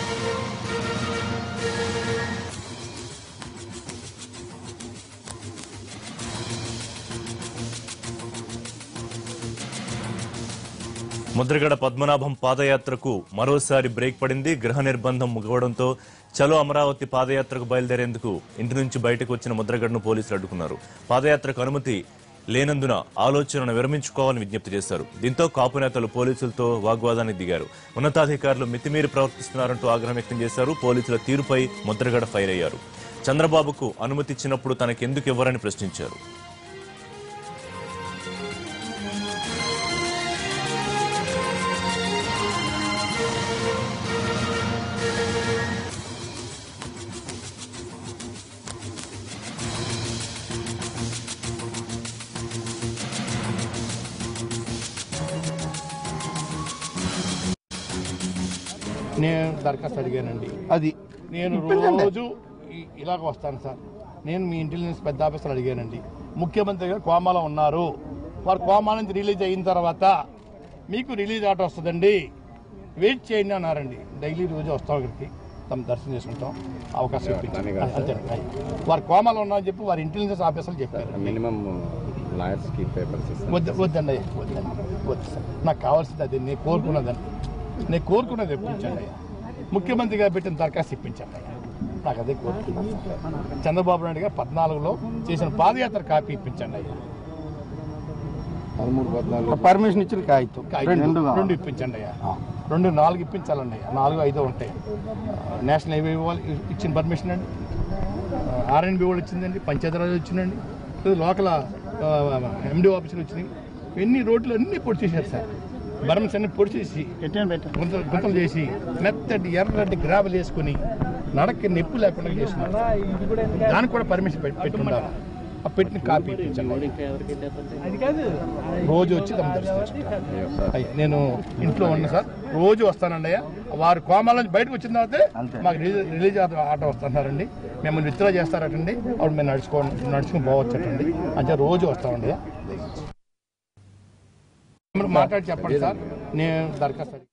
ముద్రగడ పద్మనాభం పాదయాత్రకు మరోసారి బ్రేక్ పడింది గృహ నిర్బంధం ముగవడంతో చలో అమరావతి పాదయాత్రకు బయలుదేరేందుకు ఇంటి నుంచి బయటకు వచ్చిన ముద్రగడను పోలీసులు అడ్డుకున్నారు పాదయాత్రకు అనుమతి లేనందున ఆలోచనను విరమించుకోవాలని విజ్ఞప్తి చేశారు దీంతో కాపు నేతలు పోలీసులతో వాగ్వాదానికి దిగారు ఉన్నతాధికారులు మితిమీరి ప్రవర్తిస్తున్నారంటూ ఆగ్రహం వ్యక్తం చేశారు పోలీసుల తీరుపై ముద్రగడ ఫైర్ అయ్యారు చంద్రబాబుకు అనుమతి ఇచ్చినప్పుడు తనకెందుకు ఇవ్వరని ప్రశ్నించారు నేను దరఖాస్తు అడిగానండి అది నేను ఇప్పించండి. రోజు ఇ- ఇలాగ వస్తాను సార్ నేను మీ ఇంటెలిజెన్స్ పెద్ద ఆఫీసర్ అడిగానండి ముఖ్యమంత్రి గారు కోమాలో ఉన్నారు వారు కోమా నుంచి రిలీజ్ అయిన తర్వాత మీకు రిలీజ్ ఆర్డర్ వస్తుందండి వెయిట్ చేయండి అన్నారండి డైలీ రోజు వస్తాం ఇక్కడికి తమ దర్శనం చేసుకుంటాం అవకాశం ఇప్పించారు అంతే వారు కోమాలో ఉన్నారని చెప్పి వారి ఇంటెలిజెన్స్ ఆఫీసర్లు చెప్పారు మినిమం లాయర్స్ కి పేపర్స్ ఇస్తాం వద్దు వద్దండి అయ్యా వద్దండి వద్దు సార్ నాకు కావాల్సింది అది నేను కోరుకున్నదండి నేను కోరుకున్నది ఇప్పించండి అయ్యా ముఖ్యమంత్రి గారు పెట్టిన దరఖాస్తు ఇప్పించండి అయ్యా నాకు అదే కోరుకున్నాను సార్. చంద్రబాబు నాయుడు గారు పద్నాలుగులో చేసిన పాదయాత్ర కాపీ ఇప్పించండి అయ్యా పదమూడు పద్నాలుగు పర్మిషన్ ఇచ్చిన కాగితం కాగితం రెండు రెండు ఇప్పించండి అయ్యా రెండు నాలుగు ఇప్పించాలండి అయ్యా నాలుగు ఐదో ఉంటాయి నేషనల్ హైవే వాళ్ళు ఇచ్చిన పర్మిషన్ అండి ఆర్ఎన్బి వాళ్ళు ఇచ్చిందండి పంచాయతీరాజ్ వచ్చిందండి లోకల్ ఎండి ఆఫీసులు వచ్చినాయి ఎన్ని రోడ్లు అన్ని పొడి చేశారు సార్ బర్మన్స్ అన్ని పొడి చేసి గుంతలు గుంతలు చేసి మెత్తటి ఎర్రటి గ్రావెల్ వేసుకుని నడక నొప్పి లేకుండా చేసినారు దానికి కూడా పర్మిషన్ పెట్టి పెట్టి ఉండాలి ఆ పెట్టిన కాపీ ఇప్పించండి రోజు వచ్చి తమ దర్శించుకుంటాను అయ్య, నేను ఇంట్లో ఉన్నా సార్ రోజు వస్తానండి అయ్యా వారు కోమాల నుంచి బయటకు వచ్చిన తర్వాతే మాకు రిలీజ్ రిలీజ్ ఆట ఆట వస్తున్నారండి మిమ్మల్ని విత్డ్రా చేస్తారటండి అప్పుడు మేము నడుచుకో నడుచుకుని పోవచ్చటండి అంటే రోజు వస్తామండి అయ్యా మీరు మాట్లాడి చెప్పండి సార్ నేను దరఖాస్తు అడిగి-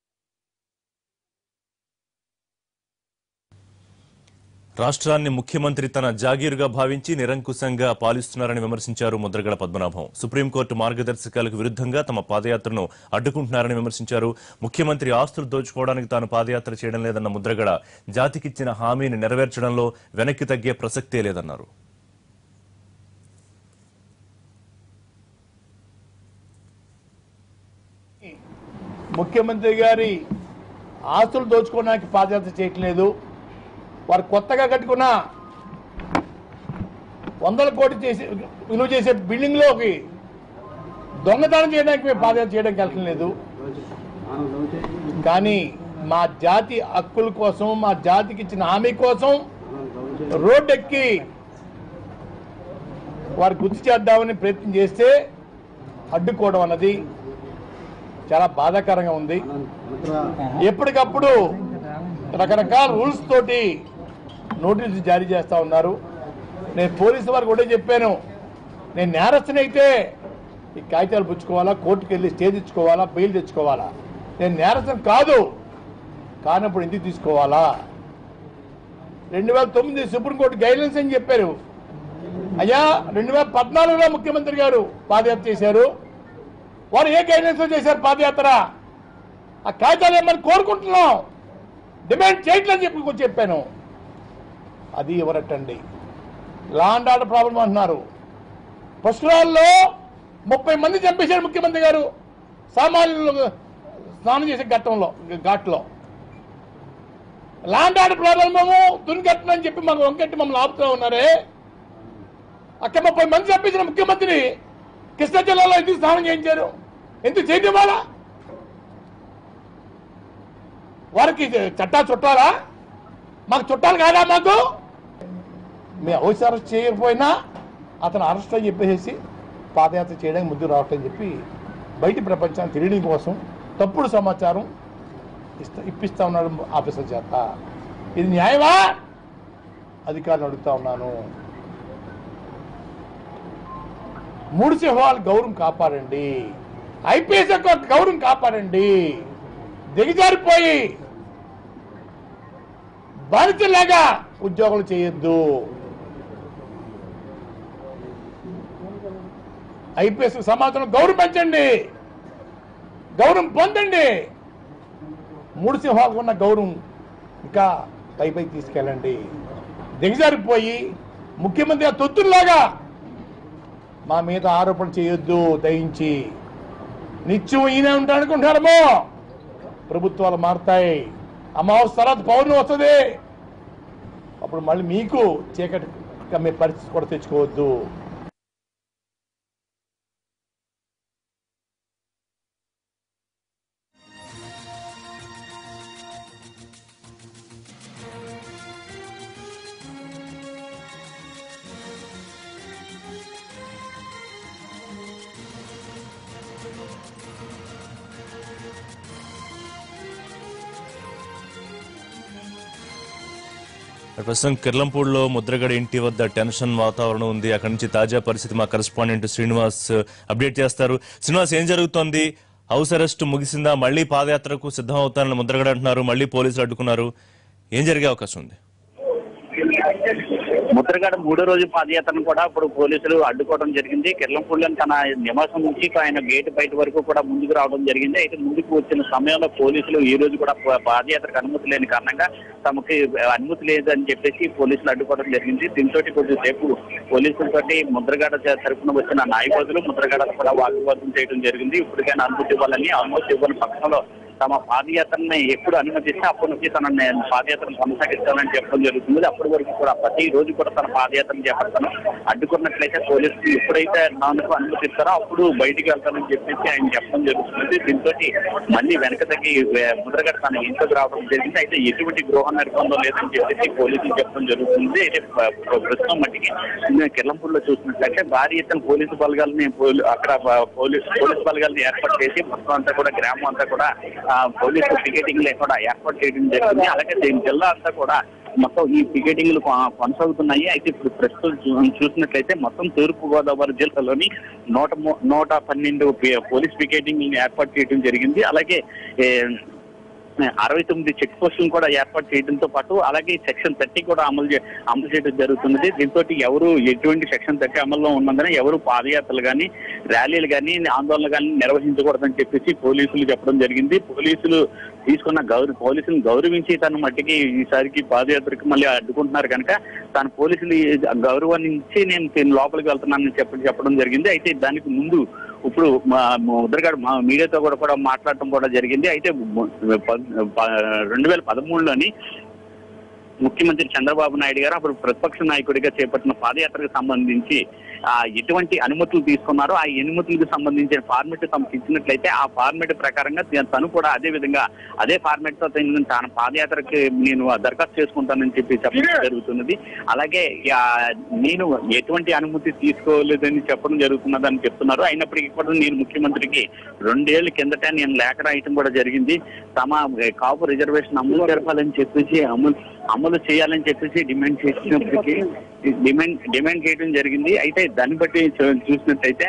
రాష్ట్రాన్ని ముఖ్యమంత్రి తన జాగీరుగా భావించి నిరంకుశంగా పాలిస్తున్నారని విమర్శించారు ముద్రగడ పద్మనాభం సుప్రీంకోర్టు మార్గదర్శకాలకు విరుద్ధంగా తమ పాదయాత్రను అడ్డుకుంటున్నారని విమర్శించారు ముఖ్యమంత్రి ఆస్తులు దోచుకోవడానికి తాను పాదయాత్ర చేయడం లేదన్న ముద్రగడ జాతికిచ్చిన హామీని నెరవేర్చడంలో వెనక్కి తగ్గే ప్రసక్తే లేదన్నారు ముఖ్యమంత్రి గారి ఆస్తులు దోచుకోవడానికి పాదయాత్ర చేయట్లేదు వారు కొత్తగా కట్టుకున్న వందల కోటి చేసి విలువ చేసే బిల్డింగ్లోకి దొంగతనం చేయడానికి మేము పాదయాత్ర చేయడానికి వెళ్ళటం లేదు కానీ మా జాతి హక్కుల కోసం మా జాతికి ఇచ్చిన హామీ కోసం రోడ్డెక్కి వారు గుర్తు చేద్దామని ప్రయత్నం చేస్తే అడ్డుకోవడం అన్నది చాలా బాధాకరంగా ఉంది ఎప్పటికప్పుడు రకరకాల రూల్స్ తోటి నోటీసులు జారీ చేస్తూ ఉన్నారు నేను పోలీసు వారికి కూడా చెప్పాను నేను నేరస్తునైతే ఈ కాగితాలు పుచ్చుకోవాలా కోర్టుకు వెళ్ళి స్టే తెచ్చుకోవాలా బెయిల్ తెచ్చుకోవాలా నేను నేరస్తుని కాదు కానప్పుడు ఎందుకు తీసుకోవాలా రెండు వేల తొమ్మిది సుప్రీంకోర్టు గైడ్లైన్స్ అని చెప్పారు అయ్యా రెండు వేల పద్నాలుగులో ముఖ్యమంత్రి గారు పాదయాత్ర చేశారు వారు ఏ గైడెన్స్ చేశారు పాదయాత్ర ఆ కాగితాలు ఏమని కోరుకుంటున్నాం డిమాండ్ చేయట్లని చెప్పి కొంచెం చెప్పాను అది ఎవరట్టండి లా అండ్ ఆర్డర్ ప్రాబ్లం అంటున్నారు పుష్కరాల్లో ముప్పై మంది చంపేశారు ముఖ్యమంత్రి గారు సామాన్యులు స్నానం చేసే ఘట్టంలో ఘాట్లో లా అండ్ ఆర్డర్ ప్రాబ్లము దునికట్టనని చెప్పి మాకు వంకెట్టి మమ్మల్ని ఆపుతూ ఉన్నారే అక్కడ ముప్పై మంది చంపేసిన ముఖ్యమంత్రిని కృష్ణా జిల్లాలో ఎందుకు స్నానం చేయించారు ఎందుకు చేయడం వాళ్ళ వారికి చట్టా చుట్టాలా మాకు చుట్టాలు కాదా మాకు మేము హౌస్ అరెస్ట్ చేయకపోయినా అతను అరెస్ట్ అని చెప్పేసి పాదయాత్ర చేయడానికి ముందు రావటం చెప్పి బయటి ప్రపంచాన్ని తెలియడం కోసం తప్పుడు సమాచారం ఇస్తా ఇప్పిస్తా ఉన్నాడు ఆఫీసర్ చేత ఇది న్యాయమా అధికారులు అడుగుతా ఉన్నాను మూడు సింహాల గౌరవం కాపాడండి ఐపీఎస్ యొక్క గౌరవం కాపాడండి దిగజారిపోయి బాధితుల్లాగా ఉద్యోగాలు చేయొద్దు ఐపీఎస్ సమాధానం గౌరవం పెంచండి గౌరవం పొందండి మూడు సింహాలకు ఉన్న గౌరవం ఇంకా పై పైకి తీసుకెళ్ళండి దిగజారిపోయి ముఖ్యమంత్రి తొత్తుల్లాగా మా మీద ఆరోపణ చేయొద్దు దయించి నిత్యం ఈయన ఉంటాడు అనుకుంటారేమో ప్రభుత్వాలు మారుతాయి అమావాస్య తర్వాత పౌర్ణమి వస్తుంది అప్పుడు మళ్ళీ మీకు చీకటి కమ్మే పరిస్థితి కూడా తెచ్చుకోవద్దు ప్రస్తుతం కిర్లంపూడిలో ముద్రగడ ఇంటి వద్ద టెన్షన్ వాతావరణం ఉంది అక్కడి నుంచి తాజా పరిస్థితి మా కరెస్పాండెంట్ శ్రీనివాస్ అప్డేట్ చేస్తారు శ్రీనివాస్ ఏం జరుగుతోంది హౌస్ అరెస్ట్ ముగిసిందా మళ్ళీ పాదయాత్రకు సిద్ధం అవుతానని ముద్రగడ అంటున్నారు మళ్ళీ పోలీసులు అడ్డుకున్నారు ఏం జరిగే అవకాశం ఉంది ముద్రగడ మూడో రోజు పాదయాత్రను కూడా ఇప్పుడు పోలీసులు అడ్డుకోవడం జరిగింది కిర్లంపూడిలో తన నివాసం నుంచి ఆయన గేట్ బయట వరకు కూడా ముందుకు రావడం జరిగింది అయితే ముందుకు వచ్చిన సమయంలో పోలీసులు ఈ రోజు కూడా పా- పాదయాత్రకు అనుమతి లేని కారణంగా తమకి అనుమతి లేదని చెప్పేసి పోలీసులు అడ్డుకోవడం జరిగింది దీంతో కొద్దిసేపు పోలీసులతోటి ముద్రగడ తరఫున వచ్చిన నాయకులు ముద్రగడ కూడా వాగ్వాదం చేయడం జరిగింది ఇప్పటికైనా అనుమతి ఇవ్వాలని అనుమతి ఇవ్వని పక్షంలో తమ పాదయాత్రని ఎప్పుడు అనుమతిస్తే అప్పటి నుంచి తన నేను పాదయాత్రను కొనసాగిస్తానని చెప్పడం జరుగుతుంది అప్పటి వరకు కూడా ప్రతి రోజు కూడా తన పాదయాత్రను చేపడతాను అడ్డుకున్నట్లయితే పోలీసులు ఎప్పుడైతే నాకు అనుమతిస్తారో అప్పుడు బయటికి వెళ్తానని చెప్పేసి ఆయన చెప్పడం జరుగుతుంది దీంతో మళ్ళీ వెనక తగ్గి వే- ముద్రగడ తన ఇంట్లోకి రావడం జరిగింది అయితే ఎటువంటి గృహ నిర్బంధం లేదని చెప్పేసి పోలీసులు చెప్పడం జరుగుతుంది అయితే ప- ప- ప్రస్తుతం మట్టికి నేను కిర్లంపూర్లో చూసినట్లయితే భారీ ఎత్తున పోలీసు బలగాలని పోలీ- అక్కడ బ- పోలీసు పోలీసు బలగాలని ఏర్పాటు చేసి మొత్తం అంతా కూడా గ్రామం అంతా కూడా ఆ, పోలీసు పికెటింగ్ లేకుండా ఏర్పాటు చేయడం జరిగింది అలాగే దీని జిల్లా అంతా కూడా మొత్తం ఈ పికెటింగ్లు కొ- కొనసాగుతున్నాయి అయితే ఇప్పుడు ప్రస్తుతం చూ- చూసినట్లయితే మొత్తం తూర్పు గోదావరి జిల్లాలోని నూట ము- నూట పన్నెండు పి- పోలీస్ పికెటింగ్ ఏర్పాటు చేయడం జరిగింది అలాగే ఏ, అరవై తొమ్మిది చెక్ పోస్టులను కూడా ఏర్పాటు చేయడంతో పాటు అలాగే సెక్షన్ థర్టీ కూడా అమలు చే- అమలు చేయడం జరుగుతున్నది దీంతో ఎవరు ఎటువంటి సెక్షన్ థర్టీ అమల్లో ఉన్నందున ఎవరు పాదయాత్రలు కానీ ర్యాలీలు కానీ ఆందోళనలు కానీ నిర్వహించకూడదని చెప్పేసి పోలీసులు చెప్పడం జరిగింది పోలీసులు తీసుకున్న గౌరవ పోలీసులను గౌరవించి తన మట్టికి ఈసారికి పాదయాత్రకు మళ్ళీ అడ్డుకుంటున్నారు కనుక తన పోలీసులు ఈ గౌరవాన్ని ఇచ్చి నేను దీని లోపలికి వెళ్తున్నానని చెప్ప చెప్పడం జరిగింది అయితే దానికి ముందు ఇప్పుడు మా ముద్రగాడు మా మీడియాతో కూడా కూడా మాట్లాడటం కూడా జరిగింది అయితే ము- ప- ప- రెండు వేల పదమూడులోని ముఖ్యమంత్రి చంద్రబాబు నాయుడు గారు అప్పుడు ప్రతిపక్ష నాయకుడిగా చేపట్టిన పాదయాత్రకు సంబంధించి ఆ ఎటువంటి అనుమతులు తీసుకున్నారో ఆ అనుమతులకు సంబంధించిన ఫార్మెట్ తమకు ఇచ్చినట్లయితే ఆ ఫార్మెట్ ప్రకారంగా త- తను కూడా అదే విధంగా అదే ఫార్మెట్ తో తన తన పాదయాత్రకి నేను దరఖాస్తు చేసుకుంటానని చెప్పి చెప్పడం జరుగుతున్నది అలాగే ఆ, నేను ఎటువంటి అనుమతి తీసుకోలేదని చెప్పడం జరుగుతున్నదని చెప్తున్నారు అయినప్పటికీ కూడా నేను ముఖ్యమంత్రికి రెండేళ్ల కిందట నేను లేఖ రాయటం కూడా జరిగింది తమ ఏ, కాపు రిజర్వేషన్ అమలు జరపాలని చెప్పేసి అమలు అమలు చేయాలని చెప్పేసి డిమాండ్ చేసినప్పటికీ డిమాండ్ డిమాండ్ చేయడం జరిగింది అయితే దాన్ని బట్టి చూ- చూసినట్టయితే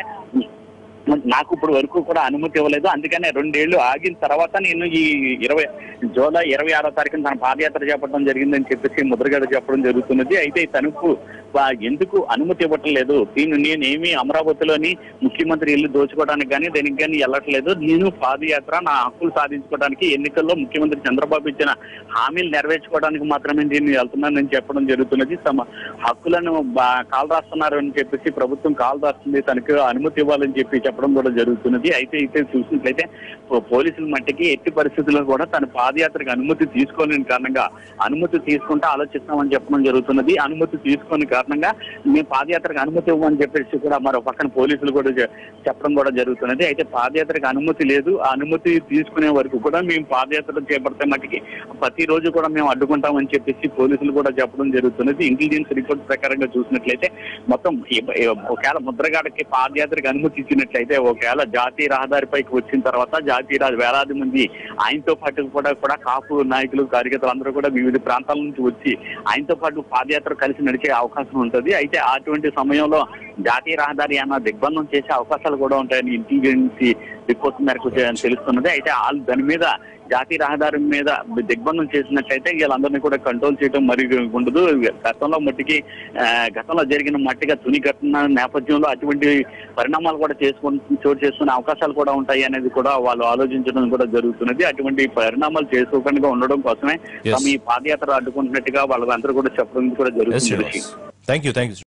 నాకు ఇప్పుడు వరకు కూడా అనుమతి ఇవ్వలేదు అందుకనే రెండేళ్లు ఆగిన తర్వాత నేను ఈ ఇరవై జూలై ఇరవై ఆరో తారీఖున తన పాదయాత్ర చేపట్టడం జరిగిందని చెప్పేసి ముద్రగడ చెప్పడం జరుగుతున్నది అయితే తనకు వా- ఎందుకు అనుమతి ఇవ్వటం లేదు దీన్ని నేనేమి అమరావతిలోని ముఖ్యమంత్రి ఇల్లు దోచుకోవడానికి కానీ దేనికి కానీ వెళ్ళట్లేదు నేను పాదయాత్ర నా హక్కులు సాధించుకోవడానికి ఎన్నికల్లో ముఖ్యమంత్రి చంద్రబాబు ఇచ్చిన హామీలు నెరవేర్చుకోవడానికి మాత్రమే దీన్ని వెళ్తున్నానని చెప్పడం జరుగుతున్నది తమ హక్కులను బా- కాలు రాస్తున్నారు అని చెప్పేసి ప్రభుత్వం కాలు రాస్తుంది తనకు అనుమతి ఇవ్వాలని చెప్పి చెప్పడం కూడా జరుగుతున్నది అయితే అయితే చూసినట్లయితే పో- పోలీసుల మట్టికి ఎట్టి పరిస్థితుల్లో కూడా తన పాదయాత్రకు అనుమతి తీసుకోలేని కారణంగా అనుమతి తీసుకుంటే ఆలోచిస్తామని చెప్పడం జరుగుతున్నది అనుమతి తీసుకుని కారణంగా మేము పాదయాత్రకు అనుమతి ఇవ్వమని చెప్పేసి కూడా మరో పక్కన పోలీసులు కూడా చె- చెప్పడం కూడా జరుగుతున్నది అయితే పాదయాత్రకు అనుమతి లేదు ఆ అనుమతి తీసుకునే వరకు కూడా మేము పాదయాత్ర చేపడితే మట్టికి ప్రతిరోజు కూడా మేము అడ్డుకుంటామని చెప్పేసి పోలీసులు కూడా చెప్పడం జరుగుతున్నది ఇంటెలిజెన్స్ రిపోర్ట్ ప్రకారంగా చూసినట్లయితే మొత్తం ఈ- ఈ ఒకవేళ ముద్రగాడకి పాదయాత్రకు అనుమతి ఇచ్చినట్లయితే ఒకవేళ జాతీయ రహదారిపైకి వచ్చిన తర్వాత జాతీయ రహ- వేలాది మంది ఆయనతో పాటు కూడా కూడా కాపు నాయకులు కార్యకర్తలు అందరూ కూడా వివిధ ప్రాంతాల నుంచి వచ్చి ఆయనతో పాటు పాదయాత్ర కలిసి నడిచే అవకాశం ఉంటుంది అయితే అటువంటి సమయంలో జాతీయ రహదారి అన్న దిగ్బంధం చేసే అవకాశాలు కూడా ఉంటాయని ఇంటెలిజెన్స్ రిపోర్ట్ మేరకు చే- తెలుస్తున్నది అయితే వాళ్ళు దాని మీద జాతీయ రహదారి మీద దిగ్బంధం చేసినట్టయితే వీళ్ళందరినీ కూడా కంట్రోల్ చేయడం మరి ఉండదు గతంలో మట్టికి ఆ, గతంలో జరిగిన మట్టిగా తుని ఘటన నేపథ్యంలో అటువంటి పరిణామాలు కూడా చేసుకుని చోటు చేసుకునే అవకాశాలు కూడా ఉంటాయి అనేది కూడా వాళ్ళు ఆలోచించడం కూడా జరుగుతున్నది అటువంటి పరిణామాలు చేసుకోకుండా ఉండడం కోసమే Yes. తమ ఈ పాదయాత్ర అడ్డుకుంటున్నట్టుగా వాళ్ళందరూ కూడా చెప్పడం కూడా ఎస్ జరుగుతుంది Srinivas thank you thank you